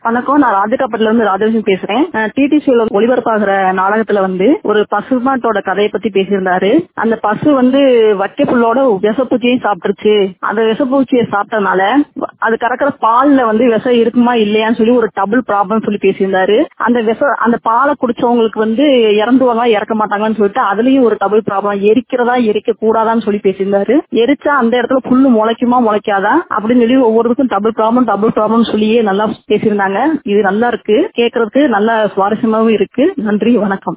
வணக்கம் நான் ராஜகாப்பட்டில இருந்து ராஜலட்சுமி பேசுறேன் டிடிசியில ஒளிபரப்பாகிற நாடகத்துல வந்து ஒரு பசுமாட்டோட கதையை பத்தி பேசியிருந்தாரு அந்த பசு வந்து வட்டை புல்லோட விஷப்பூச்சியையும் சாப்பிட்டுருச்சு அந்த விஷப்பூச்சியை சாப்பிட்டதுனால அது கறக்கிற பால்ல வந்து விஷம் இருக்குமா இல்லையான்னு சொல்லி ஒரு டபுள் ப்ராப்ளம் சொல்லி பேசியிருந்தாரு அந்த விஷ அந்த பாலை குடிச்சவங்களுக்கு வந்து இறந்துவாங்க இறக்க மாட்டாங்கன்னு சொல்லிட்டு அதுலயும் ஒரு டபுள் ப்ராப்ளம் எரிக்கிறதா எரிக்க கூடாதான்னு சொல்லி பேசியிருந்தாரு எரிச்சா அந்த இடத்துல புல்லு முளைக்குமா முளைக்காதா அப்படின்னு சொல்லி ஒவ்வொருக்கும் டபுள் ப்ராப்ளம் டபுள் ப்ராப்ளம் சொல்லியே நல்லா பேசியிருந்தாங்க இது நல்லா இருக்கு கேட்கறதுக்கு நல்ல சுவாரஸ்யமாவும் இருக்கு நன்றி வணக்கம்